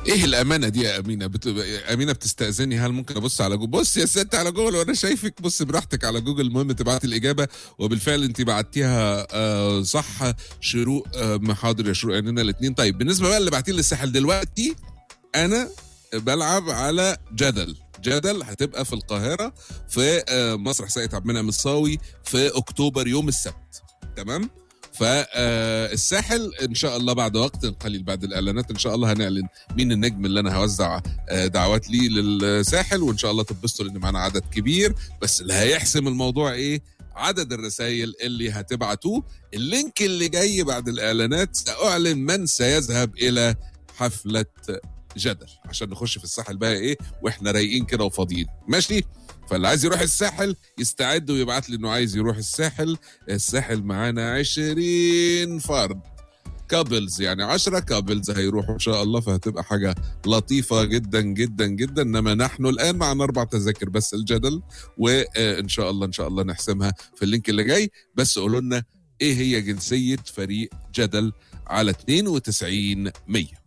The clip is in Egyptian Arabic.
ايه الامانه دي يا امينه بت... امينه بتستاذني هل ممكن ابص على جوجل بص يا ست على جوجل وانا شايفك بص براحتك على جوجل المهم تبعتي الاجابه وبالفعل انت بعتيها آه صح شروق آه محاضر يا شروق عيننا الاثنين طيب بالنسبه بقى اللي بعتيه للساحل دلوقتي انا بلعب على جدل جدل هتبقى في القاهره في آه مسرح ساقية عبد المنعم الصاوي في اكتوبر يوم السبت تمام فالساحل ان شاء الله بعد وقت قليل بعد الاعلانات ان شاء الله هنعلن مين النجم اللي انا هوزع آه، دعوات ليه للساحل وان شاء الله تتبسطوا لان معانا عدد كبير بس اللي هيحسم الموضوع ايه عدد الرسائل اللي هتبعتوه اللينك اللي جاي بعد الاعلانات ساعلن من سيذهب الى حفله جدل عشان نخش في الساحل بقى ايه واحنا رايقين كده وفاضيين ماشي فاللي عايز يروح الساحل يستعد ويبعت لي انه عايز يروح الساحل الساحل معانا 20 فرد كابلز يعني 10 كابلز هيروحوا ان شاء الله فهتبقى حاجه لطيفه جدا جدا جدا انما نحن الان معنا اربع تذاكر بس الجدل وان شاء الله ان شاء الله نحسمها في اللينك اللي جاي بس قولوا لنا ايه هي جنسيه فريق جدل على 92 100